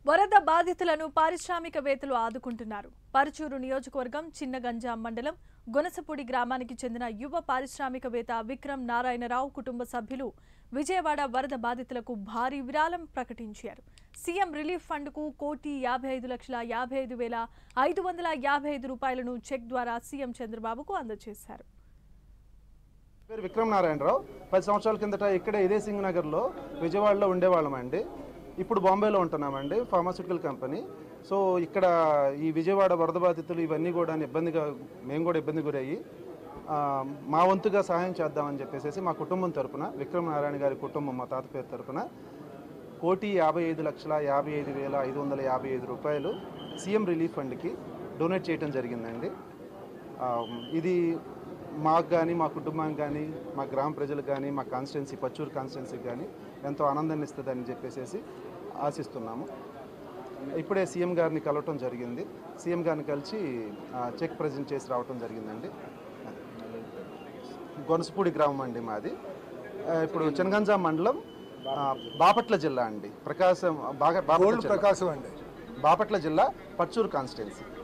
వరద బాధితులను పారిశ్రామికవేత్తలు ఆదుకుంటున్నారు పరుచూరు నియోజకవర్గం చిన్నగంజాం మండలం గొనసపూడి గ్రామానికి చెందిన యువ పారిశ్రామికవేత్త విక్రమ్ నారాయణరావు కుటుంబ సభ్యులు విజయవాడ వరద బాధితులకు భారీ విరాళం ప్రకటించారు సీఎం రిలీఫ్ ఫండ్కు కోటి యాభై ఐదు లక్షల యాభై ఐదు వేల ఐదు వందల యాభై ఐదు రూపాయలను చెక్ ద్వారా సీఎం చంద్రబాబుకు అందజేశారు పేరు విక్రమ్ నారాయణరావు పది సంవత్సరాల కిందట ఇక్కడే ఇదే సింగ్ నగర్లో విజయవాడలో ఉండేవాళ్ళం అండి ఇప్పుడు బాంబేలో ఉంటున్నామండి ఫార్మాస్యూటికల్ కంపెనీ సో ఇక్కడ ఈ విజయవాడ వరద బాధితులు ఇవన్నీ కూడా ఇబ్బందిగా మేము కూడా ఇబ్బంది గురయ్యి ఆ, మా వంతుగా సహాయం చేద్దామని చెప్పేసి మా కుటుంబం తరపున విక్రమ్ నారాయణ గారి కుటుంబం మా తాత పేరు తరపున కోటి యాభై ఐదు లక్షల యాభై ఐదు వేల ఐదు వందల యాభై ఐదు రూపాయలు సీఎం రిలీఫ్ ఫండ్కి డొనేట్ చేయడం జరిగిందండి ఆ, ఇది మాకు కానీ మా కుటుంబానికి కానీ మా గ్రామ ప్రజలకు కానీ మా కాన్స్టిట్యున్సీ పచ్చూరు కాన్స్టిట్యున్సీకి కానీ ఎంతో ఆనందాన్ని ఇస్తుందని చెప్పేసి ఆశిస్తున్నాము ఇప్పుడే సీఎం గారిని కలవటం జరిగింది సీఎం గారిని కలిసి ఆ, చెక్ ప్రజెంట్ చేసి రావటం జరిగిందండి గొనసపూడి గ్రామం అండి మాది ఆ, ఇప్పుడు చెనగంజా మండలం ఆ, బాపట్ల జిల్లా అండి ప్రకాశం బాగా బాపట్ల గోల్డ్ జిల్లా. ప్రకాశం అండి బాపట్ల జిల్లా పచ్చూరు కాన్స్టిట్యున్సీ